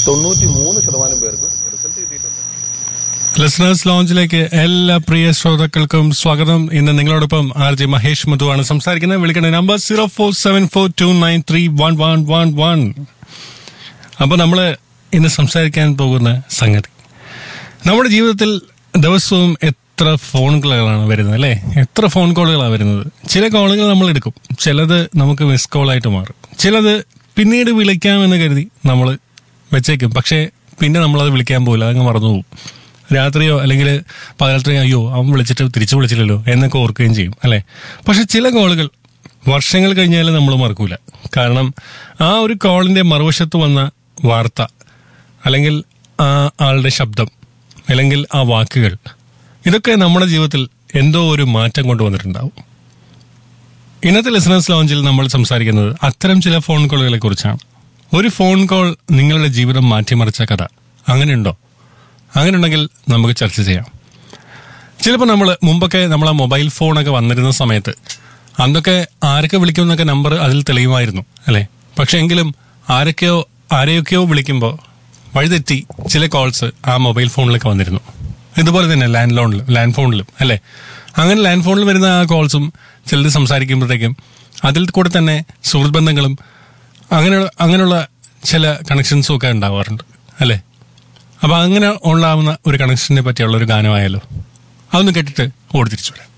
തൊണ്ണൂറ്റി മൂന്ന് ശതമാനം പേർക്ക് റിസൾട്ട് കിട്ടിയിട്ടുണ്ട് ലിസണേഴ്സ് ലോഞ്ചിലേക്ക് എല്ലാ പ്രിയ ശ്രോതാക്കൾക്കും സ്വാഗതം ഇന്ന് നിങ്ങളോടൊപ്പം ആർ ജെ മഹേഷ് മധുവാണ് സംസാരിക്കുന്നത് വിളിക്കേണ്ട number zero four seven four two nine three one one one one അപ്പൊ നമ്മള് ഇന്ന് സംസാരിക്കാൻ പോകുന്ന സംഗതി നമ്മുടെ ജീവിതത്തിൽ ദിവസവും എത്ര ഫോൺ കോളുകളാണ് വരുന്നത് അല്ലേ എത്ര ഫോൺ കോളുകളാണ് വരുന്നത് ചില കോളുകൾ നമ്മൾ എടുക്കും ചിലത് നമുക്ക് മിസ് കോളായിട്ട് മാറും ചിലത് പിന്നീട് വിളിക്കാമെന്ന് കരുതി നമ്മൾ വെച്ചേക്കും പക്ഷേ പിന്നെ നമ്മളത് വിളിക്കാൻ പോകില്ല അതങ്ങ് മറന്നു പോകും രാത്രിയോ അല്ലെങ്കിൽ പകലത്തെയോ അയ്യോ അവൻ വിളിച്ചിട്ട് തിരിച്ചു വിളിച്ചില്ലല്ലോ എന്നൊക്കെ ഓർക്കുകയും ചെയ്യും അല്ലേ പക്ഷെ ചില കോളുകൾ വർഷങ്ങൾ കഴിഞ്ഞാലും നമ്മൾ മറക്കൂല കാരണം ആ ഒരു കോളിന്റെ മറുവശത്ത് വന്ന വാർത്ത അല്ലെങ്കിൽ ആ ആളുടെ ശബ്ദം അല്ലെങ്കിൽ ആ വാക്കുകൾ ഇതൊക്കെ നമ്മുടെ ജീവിതത്തിൽ എന്തോ ഒരു മാറ്റം കൊണ്ടുവന്നിട്ടുണ്ടാവും ഇന്നത്തെ ലിസണേഴ്സ് ലോഞ്ചിൽ നമ്മൾ സംസാരിക്കുന്നത് അത്തരം ചില ഫോൺ കോളുകളെ കുറിച്ചാണ് ഒരു ഫോൺ കോൾ നിങ്ങളുടെ ജീവിതം മാറ്റിമറിച്ച കഥ അങ്ങനെയുണ്ടോ അങ്ങനെയുണ്ടെങ്കിൽ നമുക്ക് ചർച്ച ചെയ്യാം ചിലപ്പോൾ നമ്മൾ മുമ്പൊക്കെ നമ്മൾ ആ മൊബൈൽ ഫോണൊക്കെ വന്നിരുന്ന സമയത്ത് അന്നൊക്കെ ആരൊക്കെ വിളിക്കുമെന്നൊക്കെ നമ്പർ അതിൽ തെളിയുമായിരുന്നു അല്ലേ പക്ഷെ എങ്കിലും ആരൊക്കെയോ ആരെയൊക്കെയോ വിളിക്കുമ്പോൾ വഴിതെറ്റി ചില കോൾസ് ആ മൊബൈൽ ഫോണിലൊക്കെ വന്നിരുന്നു ഇതുപോലെ തന്നെ ലാൻഡ് ലോണിലും ലാൻഡ് ഫോണിലും അല്ലേ അങ്ങനെ ലാൻഡ് ഫോണിൽ വരുന്ന ആ കോൾസും ചിലത് സംസാരിക്കുമ്പോഴത്തേക്കും അതിൽ കൂടെ തന്നെ സുഹൃത്ത് ബന്ധങ്ങളും അങ്ങനെയുള്ള അങ്ങനെയുള്ള ചില കണക്ഷൻസും ഒക്കെ ഉണ്ടാവാറുണ്ട് അല്ലേ അപ്പൊ അങ്ങനെ ഉണ്ടാവുന്ന ഒരു കണക്ഷനെ പറ്റിയുള്ള ഒരു ഗാനമായാലോ അതൊന്ന് കേട്ടിട്ട് ഓടി തിരിച്ചു വരാം